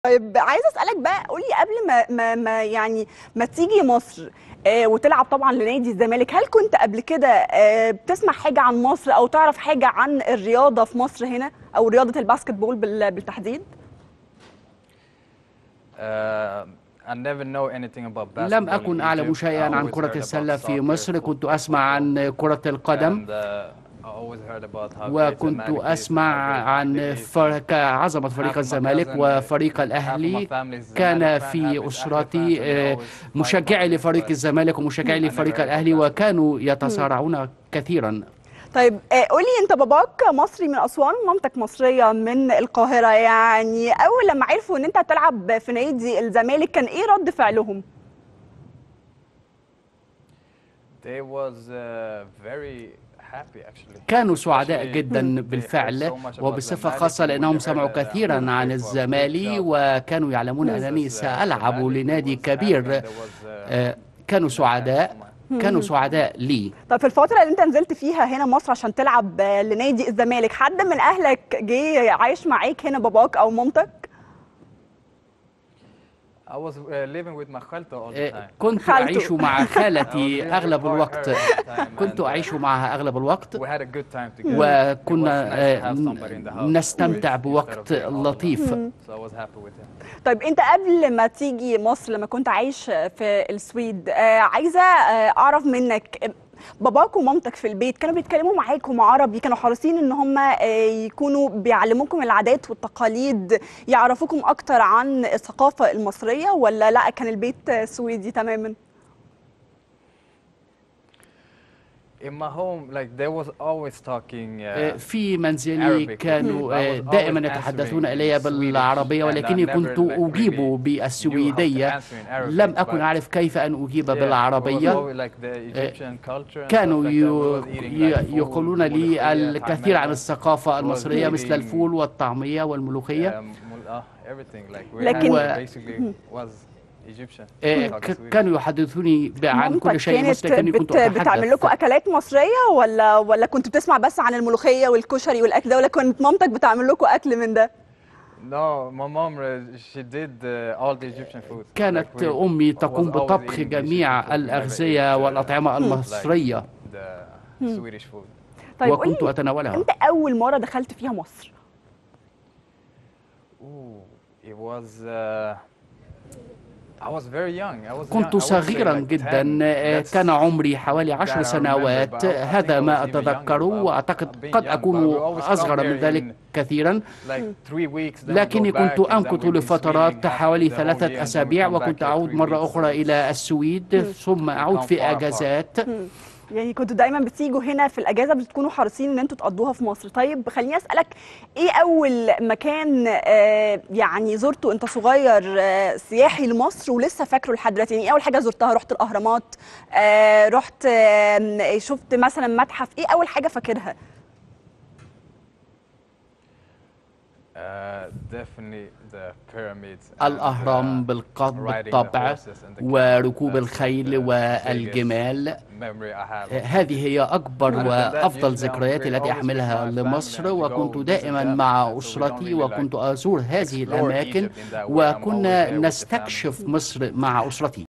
طيب عايزه اسالك بقى قولي قبل ما ما, ما يعني ما تيجي مصر آه وتلعب طبعا لنادي الزمالك هل كنت قبل كده آه بتسمع حاجه عن مصر او تعرف حاجه عن الرياضه في مصر هنا او رياضه الباسكت بول بال- بالتحديد Uh, I never know anything about لم basketball أكن in أعلم Egypt. شيئا I عن always كرة heard السلة about في soccer, مصر كنت football, أسمع عن كرة القدم and, uh, I always heard about how great وكنت Zamalek is and أسمع how great عن Zamalek is. فرق عظمة فريق Half of my الزمالك cousin, وفريق half of my الأهلي family is كان Zamalek fan, half في is Ahly أسرتي fans, and they آه، always fight مشجعي about it, لفريق but الزمالك ومشجعي I never لفريق heard الأهلي about وكانوا يتصارعون كثيرا طيب آه قولي انت باباك مصري من اسوان ومامتك مصريه من القاهره يعني اول لما عرفوا ان انت هتلعب في نادي الزمالك كان ايه رد فعلهم They was uh, very happy actually. كانوا سعداء Especially جدا they heard بالفعل so much about وبصفة Zamalek خاصة and when لأنهم they سمعوا heard that I كثيرا was عن playing for a great الزمالي club. وكانوا يعلمون This أنني is, uh, سألعب Zamalek. لنادي It was كبير happening. There was, uh, آه، كانوا no chance سعداء for my- كانوا سعداء لي طب في الفتره اللي انت نزلت فيها هنا مصر عشان تلعب آه، لنادي الزمالك حد من اهلك جه عايش معاك هنا باباك او مامتك I was uh, living with my خالته all the آه، time. كنت خالته. أعيش مع I was خالتي living أغلب with الوقت her all the time كنت and, uh, أعيش معها أغلب الوقت We had a good time together. It was وكنا nice to آه، have somebody in the house نستمتع instead of بوقت being all alone. لطيف So I was happy with him. طيب انت قبل ما تيجي مصر لما كنت عايش في السويد آه، عايزه آه، اعرف منك باباك ومامتك في البيت كانوا بيتكلموا معاكم عربي كانوا حريصين ان هم آه، يكونوا بيعلموكم العادات والتقاليد يعرفوكم اكتر عن الثقافه المصريه ولا لا كان البيت آه، سويدي تماما In my home, like they was always talking. آه، Uh, في منزلي Arabic. كانوا I آه، was دائما always يتحدثون answering in إلي Swedish بالعربية and I ولكني never, كنت like, أجيب really knew how to بالسويدية answer in Arabic, لم أكن but أعرف كيف أن أجيب yeah, it was بالعربية always like the Egyptian culture and كانوا stuff like that. يو- We was eating ي- like food, يقولون لي ملوخية, الكثير عن طعمية, الثقافة was المصرية مثل eating- الفول والطعمية yeah, والملوخية mul- uh, everything. Like we لكن- had basically was Egyptian. آه، talking ك- Swedish. كانوا يحدثوني ب- عن مامتك كل شيء كانت مصري لكني كنت بت... بتعمل لكم أتحدث اكلات مصريه ولا ولا كنت بتسمع بس عن الملوخيه والكشري والاكل ده ولا كنت مامتك بتعمل لكم اكل من ده No, my mom, uh, she did uh, all the Egyptian food. كانت Like we أمي was تقوم always بطبخ eating Egyptian جميع food. We never الأغذية ate, uh, والأطعمة المصرية the Swedish food. طيب وكنت قولي أتناولها امتى اول مره دخلت فيها مصر Ooh, it was. Uh, I was very young. I was young. I كنت would say صغيرا like جدا 10. آه، That's- كان عمري حوالي that I عشر remember, سنوات but I- I هذا think I ما was even أتذكره younger, but وأعتقد being قد young, but أكون we always come أصغر من here ذلك in كثيرا like three weeks, then we go لكني back, كنت and then أمكث we've been لفترات swimming حوالي half the whole ثلاثة year, and then we أسابيع come back وكنت here أعود three مرة weeks, أخرى so إلى السويد ثم أعود come في far apart. أجازات يعني كنتوا دايما بتيجوا هنا في الاجازه بتكونوا حريصين ان انتوا تقضوها في مصر طيب خليني اسالك ايه اول مكان آه يعني زرته انت صغير آه سياحي لمصر ولسه فاكره لحد دلوقتي يعني ايه اول حاجه زرتها رحت الاهرامات آه رحت آه شفت مثلا متحف ايه اول حاجه فاكرها Uh, definitely the pyramids. and, الأهرام uh, بالق- riding the بالطبع horses and the camels. وركوب That's الخيل the biggest والجمال memory I have of هذه هي أكبر Other than that, وأفضل usually I'm ذكرياتي with- التي always with أحملها my family لمصر and we go وكنت visit دائما them, مع and so we don't أسرتي really وكنت like أزور هذه explore الأماكن Egypt in that way. I'm always وكنا there with the family. نستكشف مصر مع أسرتي